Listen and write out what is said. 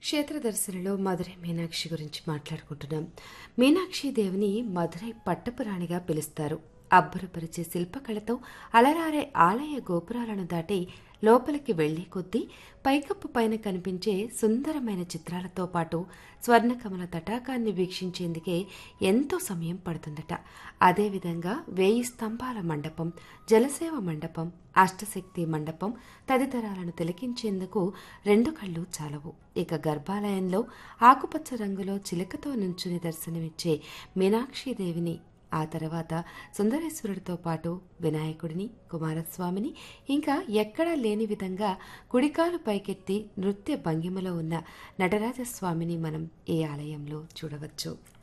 క్షేత్ర దర్శనలో మధురై మీనాక్షి గురించి మాట్లాడుకుంటున్నాం మీనాక్షి దేవిని మధురై పట్టపురాణిగా పిలుస్తారు అబ్బురపరిచే శిల్పకళతో అలరారే ఆలయ గోపురాలను దాటి లోపలికి వెళ్లే కొద్దీ పైకప్పు పైన కనిపించే సుందరమైన చిత్రాలతో పాటు స్వర్ణకమల తటాకాన్ని వీక్షించేందుకే ఎంతో సమయం పడుతుందట అదేవిధంగా వేయి స్తంభాల మండపం జలసేవ మండపం అష్టశక్తి మండపం తదితరాలను తిలకించేందుకు రెండు కళ్ళు చాలవు ఇక గర్భాలయంలో ఆకుపచ్చ రంగులో చిలకతో నుంచుని దర్శనమిచ్చే మీనాక్షిదేవిని ఆ తర్వాత సుందరేశ్వరుడితో పాటు వినాయకుడిని కుమారస్వామిని ఇంకా ఎక్కడా లేని విధంగా కుడికాలు పైకెత్తి నృత్య భంగిమలో ఉన్న నటరాజస్వామిని మనం ఈ ఆలయంలో చూడవచ్చు